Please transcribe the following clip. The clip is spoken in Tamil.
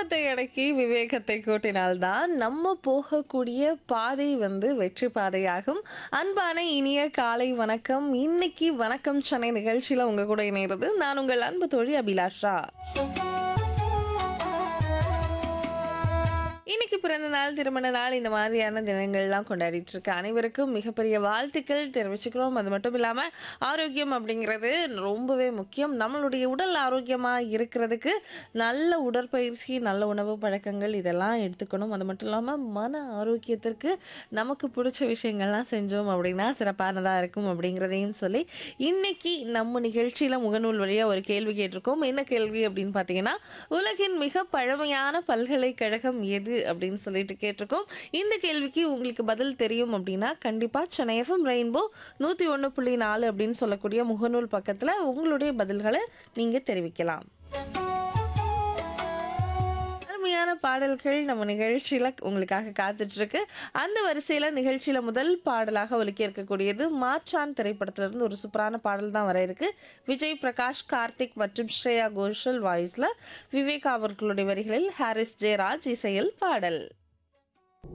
கோபத்தை அடக்கி விவேகத்தை கூட்டினால்தான் நம்ம போகக்கூடிய பாதை வந்து வெற்றி பாதையாகும் அன்பான இனிய காலை வணக்கம் இன்னைக்கு வணக்கம் சென்னை நிகழ்ச்சியில உங்க கூட இணைகிறது நான் உங்கள் அன்பு தோழி அபிலாஷா இன்னைக்கு பிறந்த நாள் திருமண நாள் இந்த மாதிரியான தினங்கள்லாம் கொண்டாடிட்டு இருக்க அனைவருக்கும் மிகப்பெரிய வாழ்த்துக்கள் தெரிவிச்சுக்கிறோம் அது மட்டும் இல்லாமல் ஆரோக்கியம் அப்படிங்கிறது ரொம்பவே முக்கியம் நம்மளுடைய உடல் ஆரோக்கியமாக இருக்கிறதுக்கு நல்ல உடற்பயிற்சி நல்ல உணவு பழக்கங்கள் இதெல்லாம் எடுத்துக்கணும் அது மட்டும் இல்லாமல் மன ஆரோக்கியத்திற்கு நமக்கு பிடிச்ச விஷயங்கள்லாம் செஞ்சோம் அப்படின்னா சிறப்பானதாக இருக்கும் அப்படிங்கிறதையும் சொல்லி இன்னைக்கு நம்ம நிகழ்ச்சியில் முகநூல் வழியாக ஒரு கேள்வி கேட்டிருக்கோம் என்ன கேள்வி அப்படின்னு பார்த்தீங்கன்னா உலகின் மிக பழமையான பல்கலைக்கழகம் எது அப்படின்னு சொல்லிட்டு கேட்டிருக்கோம் இந்த கேள்விக்கு உங்களுக்கு பதில் தெரியும் அப்படின்னா கண்டிப்பாக சென்னை எஃப்எம் ரெயின்போ நூற்றி ஒன்று புள்ளி நாலு அப்படின்னு சொல்லக்கூடிய முகநூல் பக்கத்தில் உங்களுடைய பதில்களை நீங்கள் தெரிவிக்கலாம் அருமையான பாடல்கள் நம்ம நிகழ்ச்சியில் உங்களுக்காக காத்துட்ருக்கு அந்த வரிசையில் நிகழ்ச்சியில் முதல் பாடலாக ஒலிக்க இருக்கக்கூடியது மாற்றான் திரைப்படத்திலிருந்து ஒரு சூப்பரான பாடல் தான் வர இருக்கு விஜய் பிரகாஷ் கார்த்திக் மற்றும் ஸ்ரேயா கோஷல் வாய்ஸில் விவேக் அவர்களுடைய வரிகளில் ஹாரிஸ் ஜெயராஜ் இசையில் பாடல்